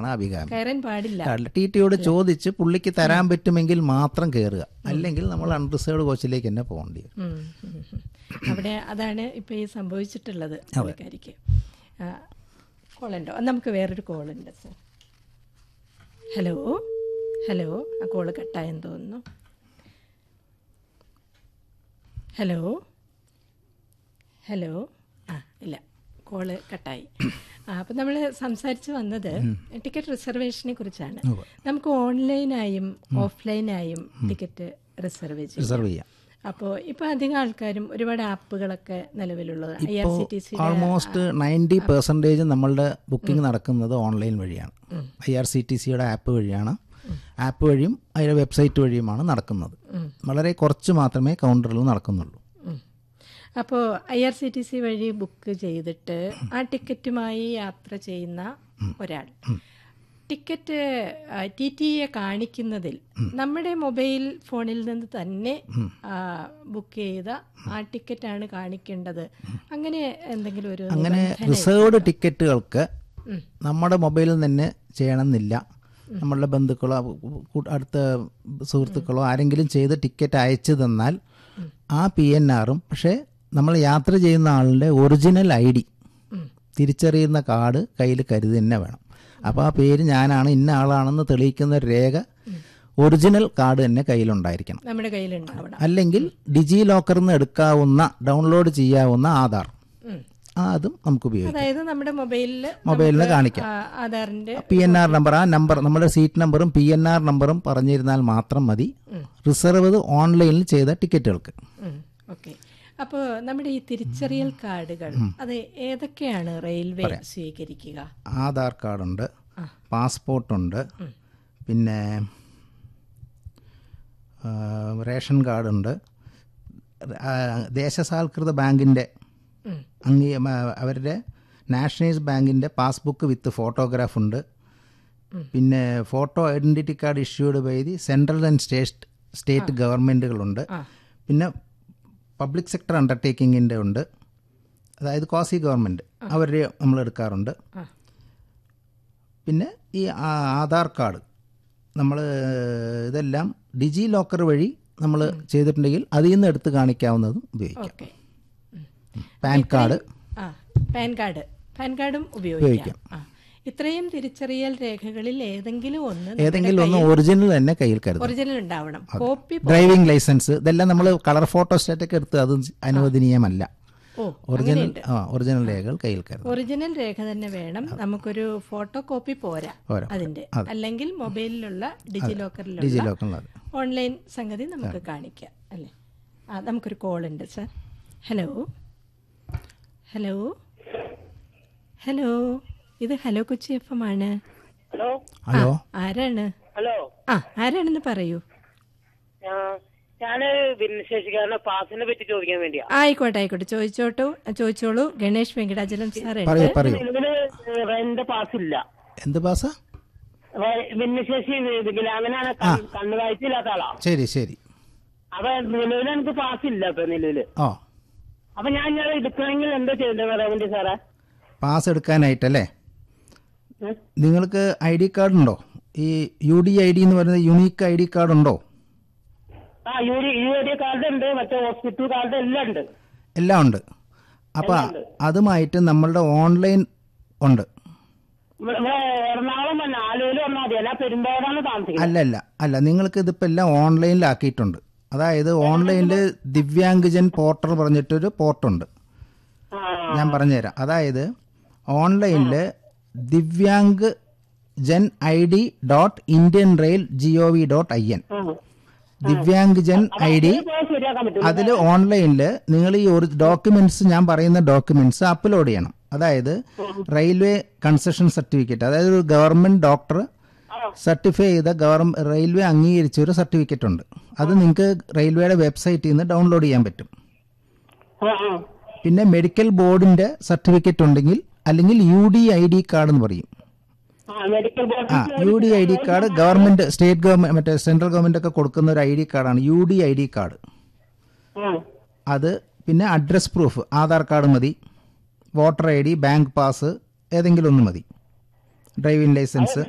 അഭികാമ്യം കയറാൻ പാടില്ല ടി ടിയോട് ചോദിച്ച് പുള്ളിക്ക് തരാൻ പറ്റുമെങ്കിൽ മാത്രം കയറുക അല്ലെങ്കിൽ നമ്മൾ അൺറിസേർവ്ഡ് കോച്ചിലേക്ക് തന്നെ പോകേണ്ടി വരും ഉം, ഉം, ഉം. അവിടെ അതാണ് ഇപ്പൊ ഈ സംഭവിച്ചിട്ടുള്ളത് പുള്ളിക്കാരിക്ക് കോളുണ്ടോ നമുക്ക് വേറൊരു കോളുണ്ട് സർ ഹലോ ഹലോ ആ കോള് കട്ടായെന്ന് തോന്നുന്നു ഹലോ ഹലോ ആ ഇല്ല കോള് കട്ടായി ആ അപ്പം നമ്മൾ സംസാരിച്ച് വന്നത് ടിക്കറ്റ് റിസർവേഷനെ കുറിച്ചാണ് നമുക്ക് ഓൺലൈനായും ഓഫ്ലൈനായും ടിക്കറ്റ് റിസർവ് ചെയ്യാം റിസർവ് ചെയ്യാം അപ്പോൾ ഇപ്പോൾ അധികം ആൾക്കാരും ഒരുപാട് ആപ്പുകളൊക്കെ നിലവിലുള്ളത് I R C T C almost ninety percentage നമ്മളുടെ ബുക്കിംഗ് നടക്കുന്നത് ഓൺലൈൻ വഴിയാണ് ഐ ആർ സി ടി സിയുടെ ആപ്പ് വഴിയാണ് ആപ്പ് വഴിയും അതിൻ്റെ വെബ്സൈറ്റ് വഴിയുമാണ് നടക്കുന്നത് വളരെ കുറച്ച് മാത്രമേ കൗണ്ടറിൽ നടക്കുന്നുള്ളൂ അപ്പോൾ I R C T C വഴി ബുക്ക് ചെയ്തിട്ട് ആ ടിക്കറ്റുമായി യാത്ര ചെയ്യുന്ന ഒരാൾ ടിക്കറ്റ് ടി ടി എ കാണിക്കുന്നതിൽ നമ്മുടെ മൊബൈൽ ഫോണിൽ നിന്ന് തന്നെ ബുക്ക് ചെയ്ത ആ ടിക്കറ്റാണ് കാണിക്കേണ്ടത് അങ്ങനെ എന്തെങ്കിലും ഒരു അങ്ങനെ റിസർവ്ഡ് ടിക്കറ്റുകൾക്ക് നമ്മുടെ മൊബൈലിൽ തന്നെ ചെയ്യണമെന്നില്ല നമ്മളുടെ ബന്ധുക്കളോ കൂ- അടുത്ത സുഹൃത്തുക്കളോ ആരെങ്കിലും ചെയ്ത് ടിക്കറ്റ് അയച്ചു തന്നാൽ ആ പി എൻ ആറും പക്ഷേ നമ്മൾ യാത്ര ചെയ്യുന്ന ആളിൻ്റെ ഒറിജിനൽ ഐ ഡി തിരിച്ചറിയുന്ന കാർഡ് കയ്യിൽ കരുതി തന്നെ വേണം അപ്പോൾ ആ പേര് ഞാനാണ് ഇന്ന ആളാണെന്ന് തെളിയിക്കുന്ന ഒരു രേഖ ഒറിജിനൽ കാർഡ് തന്നെ കയ്യിലുണ്ടായിരിക്കണം നമ്മുടെ കയ്യിലുണ്ടാവണം അല്ലെങ്കിൽ ഡിജി ലോക്കറിൽ നിന്ന് എടുക്കാവുന്ന ഡൗൺലോഡ് ചെയ്യാവുന്ന ആധാർ ഉം. ആ അതും നമുക്ക് ഉപയോഗിക്കാം അതായത് നമ്മുടെ മൊബൈലിൽ മൊബൈലിൽ കാണിക്കാം ആധാറിന്റെ പി എൻ ആർ നമ്പർ ആ നമ്പർ നമ്മുടെ സീറ്റ് നമ്പറും പി എൻ ആർ നമ്പറും പറഞ്ഞിരുന്നാൽ മാത്രം മതി റിസർവ് ഓൺലൈനിൽ ചെയ്ത ടിക്കറ്റുകൾക്ക് ഓക്കെ അപ്പോൾ നമ്മുടെ ഈ തിരിച്ചറിയൽ കാർഡുകൾ അത് ഏതൊക്കെയാണ് റെയിൽവേ സ്വീകരിക്കുക ആധാർ കാർഡുണ്ട് പാസ്പോർട്ടുണ്ട് പിന്നെ ആ, റേഷൻ കാർഡുണ്ട് ആ, ദേശസാൽകൃത ബാങ്കിൻ്റെ അംഗീ മ- അവരുടെ നാഷണലൈസ് ബാങ്കിൻ്റെ പാസ്ബുക്ക് വിത്ത് ഫോട്ടോഗ്രാഫ് ഉണ്ട് പിന്നെ photo identity card issued by the central and state state ഗവൺമെൻറ്റുകളുണ്ട് പിന്നെ പബ്ലിക് സെക്ടർ അണ്ടർടേക്കിങ്ങിൻ്റെ ഉണ്ട് അതായത് കോസി ഗവൺമെൻറ് അവരുടെ നമ്മൾ എടുക്കാറുണ്ട് പിന്നെ ഈ ആ- ആധാർ കാർഡ് നമ്മൾ ഇതെല്ലാം ഡിജി ലോക്കർ വഴി നമ്മൾ ചെയ്തിട്ടുണ്ടെങ്കിൽ അതിൽ നിന്ന് എടുത്ത് കാണിക്കാവുന്നതും ഉപയോഗിക്കാം ഓക്കെ പാൻ കാർഡ് ആ പാൻ കാർഡ് പാൻ കാർഡും ഉപയോഗിക്കാം ആ ഇത്രയും തിരിച്ചറിയൽ രേഖകളിൽ ഏതെങ്കിലും ഒന്ന് ഏതെങ്കിലും ഒന്ന് ഒറിജിനൽ തന്നെ കയ്യിൽ കരുതും ഒറിജിനൽ ഉണ്ടാവണം കോപ്പി ഡ്രൈവിംഗ് ലൈസൻസ് ഇതെല്ലാം നമ്മൾ കളർ ഫോട്ടോ സ്റ്റാറ്റൊക്കെ എടുത്ത് അത് അനുവദനീയമല്ല ഓ ഒറിജിനൽ ആ ഒറിജിനൽ രേഖകൾ കയ്യിൽ കരുതും ഒറിജിനൽ രേഖ തന്നെ വേണം നമുക്കൊരു ഫോട്ടോ കോപ്പി പോരാ പോരാ. അതിന്റെ അല്ലെങ്കിൽ മൊബൈലിലുള്ള ഡിജി ലോക്കറിലുള്ള ഡിജി ലോക്കറിൽ ഓൺലൈൻ സംഗതി നമുക്ക് കാണിക്കാം അല്ലേ ആ നമുക്കൊരു കോൾ ഉണ്ട് സർ ഹലോ ഹലോ ഹലോ ഇത് ഹലോ കൊച്ചി എഫ് എം ആണ് ഹലോ ഹലോ ആരാണ് ഹലോ ആ ആരാണെന്ന് പറയൂ ഞാ- ഞാന് ഭിന്നശേഷിക്കാരനെ പാസിനെ പറ്റി ചോദിക്കാൻ വേണ്ടിയാ ആയിക്കോട്ടെ ആയിക്കോട്ടെ ചോദിച്ചോട്ടു ചോദിച്ചോളൂ ഗണേഷ് വെങ്കടാചലം സാർ പറയൂ പറയൂ നിലവില് എന്റെ പാസ് ഇല്ല എന്ത് പാസാ വ- ഭിന്നശേഷി വികലാംഗനാണ് കണ്ണു കാഴ്ചയില്ലാത്ത ആളാ ശരി ശരി അപ്പൊ നിലവിൽ എനിക്ക് പാസ് ഇല്ല ഇപ്പൊ നിലവില് ഓ അപ്പൊ ഞാൻ ഞാൻ എടുക്കണമെങ്കിൽ എന്താ ചെയ്യേണ്ടത് പറയാൻ വേണ്ടി സാറേ പാസ് എടുക്കാനായിട്ടല്ലേ ഉം? നിങ്ങൾക്ക് ഐ ഡി കാർഡ് ഉണ്ടോ ഈ യു ഡി ഐ ഡി എന്ന് പറയുന്ന യുണീക്ക് ഐ ഡി കാർഡ് ഉണ്ടോ ആ U D U D card ഉണ്ട് മറ്റേ ഹോസ്പിറ്റൽ കാർഡ് എല്ലാം ഉണ്ട് എല്ലാം ഉണ്ട് അപ്പോൾ അതുമായിട്ട് നമ്മളുടെ ഓൺലൈൻ ഉണ്ട് ഇവിടെ ഇവിടെ എറണാകുളം തന്നെ ആലുവയിൽ വന്നാൽ മതി അല്ല പെരുമ്പാടാണ് താമസിക്കുന്നത് അല്ല അല്ല അല്ല നിങ്ങൾക്ക് ഇതിപ്പോൾ എല്ലാം ഓൺലൈനിലാക്കിയിട്ടുണ്ട് അതായത് ഓൺലൈനിൽ ദിവ്യാംഗജൻ പോർട്ടൽ പറഞ്ഞിട്ടൊരു പോർട്ടുണ്ട് ആ ഞാൻ പറഞ്ഞുതരാം അതായത് ഓൺലൈനിൽ Divyang Jan I D dot Indian rail G O V dot I N ഉം. ദിവ്യാംഗ് ജൻ ഐ ഡി പോയി ശരിയാക്കാൻ പറ്റും അതിൽ ഓൺലൈനിൽ നിങ്ങൾ ഈ ഒരു ഡോക്യുമെന്റ്സ് ഞാൻ പറയുന്ന ഡോക്യുമെന്റ്സ് അപ്ലോഡ് ചെയ്യണം അതായത് റെയിൽവേ കൺസെഷൻ സർട്ടിഫിക്കറ്റ് അതായത് ഒരു ഗവൺമെന്റ് ഡോക്ടർ സർട്ടിഫൈ ചെയ്ത ഗവൺമെന്റ് റെയിൽവേ അംഗീകരിച്ച ഒരു സർട്ടിഫിക്കറ്റ് ഉണ്ട് അത് നിങ്ങൾക്ക് റെയിൽവേയുടെ വെബ്സൈറ്റിൽ നിന്ന് ഡൗൺലോഡ് ചെയ്യാൻ പറ്റും ആ ആ പിന്നെ മെഡിക്കൽ ബോർഡിന്റെ സർട്ടിഫിക്കറ്റ് ഉണ്ടെങ്കിൽ അല്ലെങ്കിൽ U D I D card എന്ന് പറയും ആ മെഡിക്കൽ ബോർഡ് ആ U D I D card government state government മറ്റേ സെൻട്രൽ ഗവൺമെന്റ് ഒക്കെ കൊടുക്കുന്ന ഒരു ഐ ഡി കാർഡാണ് U D I D card ആ അത് പിന്നെ അഡ്രസ് പ്രൂഫ് ആധാർ കാർഡ് മതി voter I D bank pass ഏതെങ്കിലും ഒന്ന് മതി ഡ്രൈവിംഗ് ലൈസൻസ്